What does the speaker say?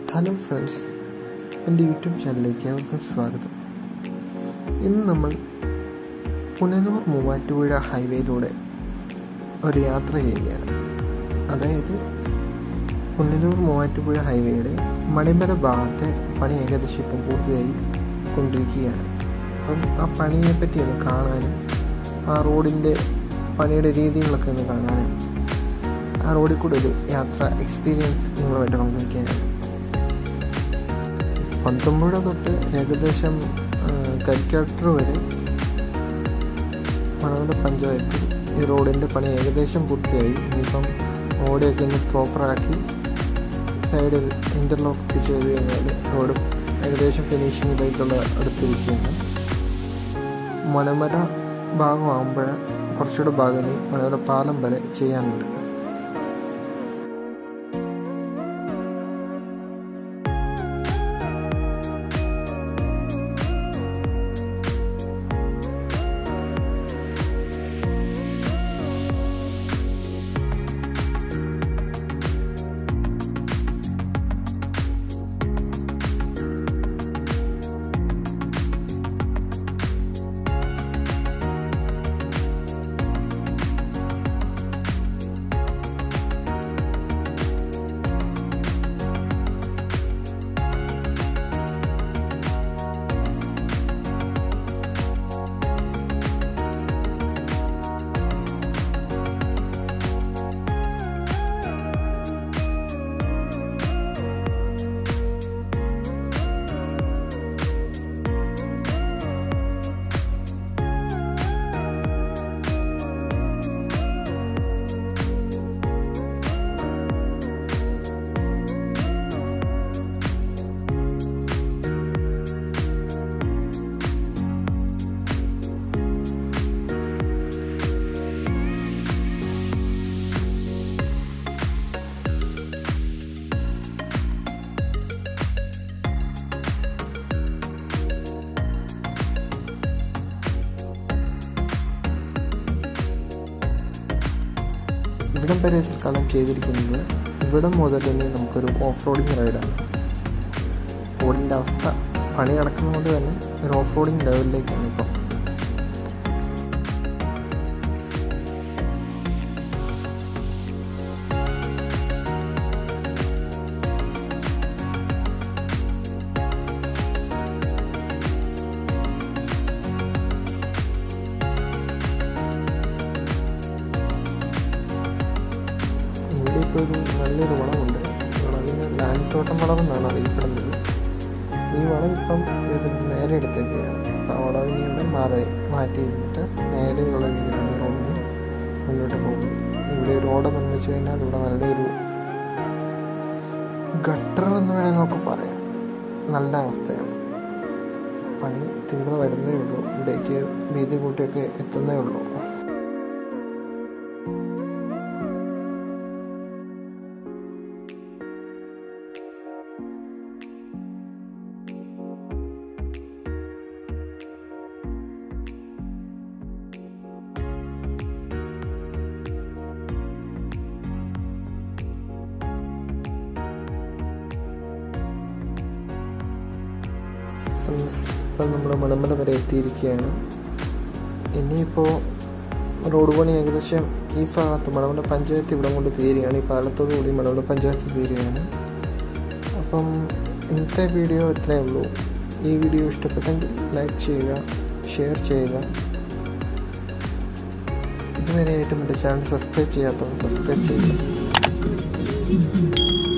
hello friends എൻ്റെ YouTube ചാനലിലേക്ക് ഏവർക്കും സ്വാഗതം ഇന്ന് നമ്മൾ പുനലൂർ മൂവാറ്റുപുഴ ഹൈവേയിലൂടെ ഒരു യാത്ര ചെയ്യുകയാണ് അതായത് പുനലൂർ മൂവാറ്റുപുഴ ഹൈവേയുടെ മണിമല ഭാഗത്തെ പണി ഏകദേശം ഇപ്പം പൂർത്തിയായി കൊണ്ടിരിക്കുകയാണ് അപ്പം ആ പണിയെ പറ്റി ഒന്ന് കാണാനും ആ റോഡിൻ്റെ പണിയുടെ രീതികളൊക്കെ ഒന്ന് കാണാനും ആ റോഡിൽ കൂടെ ഒരു യാത്ര എക്സ്പീരിയൻസ് നിങ്ങളുമായിട്ട് പങ്കുവയ്ക്കാനാണ് പന്തുമ്പുഴ തൊട്ട് ഏകദേശം കരിക്കാട്ടർ വരെ മണവല പഞ്ചായത്തിൽ ഈ റോഡിൻ്റെ പണി ഏകദേശം പൂർത്തിയായി ഇനിയിപ്പം റോഡൊക്കെ ഒന്ന് പ്രോപ്പറാക്കി സൈഡിൽ ഇൻ്റർലോക്ക് ചെയ്ത് കഴിഞ്ഞാൽ റോഡ് ഏകദേശം ഫിനിഷിങ്ങിലേക്കുള്ള അടുത്തിരിക്കുകയാണ് മണമല ഭാഗമാകുമ്പോൾ കുറച്ചുകൂടെ ഭാഗം ഇനി മണമല പാലം വരെ ചെയ്യാനുണ്ട് ഇവിടം വരെ തൽക്കാലം ചെയ്തിരിക്കുന്നത് ഇവിടം മുതൽ തന്നെ നമുക്കൊരു ഓഫ് റോഡിങ് റൈഡാണ് റോഡിൻ്റെ അവസ്ഥ പണി നടക്കുന്നതുകൊണ്ട് തന്നെ ഒരു ഓഫ് റോഡിങ് ലെവലിലേക്കാണ് ഇപ്പം ഇവിടെ ഇപ്പോൾ ഒരു നല്ലൊരു വളമുണ്ട് വളവിന് ലാൻഡ് തോട്ടം വളം എന്നാണ് അറിയപ്പെടുന്നത് ഈ വളം ഇപ്പം ഇത് നേരെ എടുത്തേക്കുകയാണ് അപ്പം ആ വളവിനെ ഇവിടെ മാറി മാറ്റിയിരുന്നിട്ട് നേരെയുള്ള രീതിയിലാണ് ഈ റോഡിന് മുന്നോട്ട് പോകുന്നത് ഇവിടെ റോഡ് നിർമ്മിച്ചു കഴിഞ്ഞാൽ ഇവിടെ നല്ലൊരു ഗട്ടർ എന്ന് വേണേൽ നമുക്ക് പറയാം നല്ല അവസ്ഥയാണ് പണി തീർന്നു വരുന്നേ ഉള്ളൂ ഇവിടേക്ക് വീതി കൂട്ടിയൊക്കെ എത്തുന്നേ ഉള്ളൂ ഫ്രണ്ട്സ് ഇപ്പം നമ്മൾ മണമല വരെ എത്തിയിരിക്കുകയാണ് ഇനിയിപ്പോൾ റോഡ് പണി ഏകദേശം ഈ ഭാഗത്ത് മണമല പഞ്ചായത്ത് ഇവിടെ കൊണ്ട് തീരുകയാണ് ഈ പാലത്തോടു കൂടി മണമല പഞ്ചായത്ത് തീരുകയാണ് അപ്പം ഇന്നത്തെ വീഡിയോ ഇത്രയേ ഉള്ളൂ ഈ വീഡിയോ ഇഷ്ടപ്പെട്ടെങ്കിൽ ലൈക്ക് ചെയ്യുക ഷെയർ ചെയ്യുക ഇതുവരെയായിട്ടും എൻ്റെ ചാനൽ സബ്സ്ക്രൈബ് ചെയ്യാത്തവർ സബ്സ്ക്രൈബ് ചെയ്യുക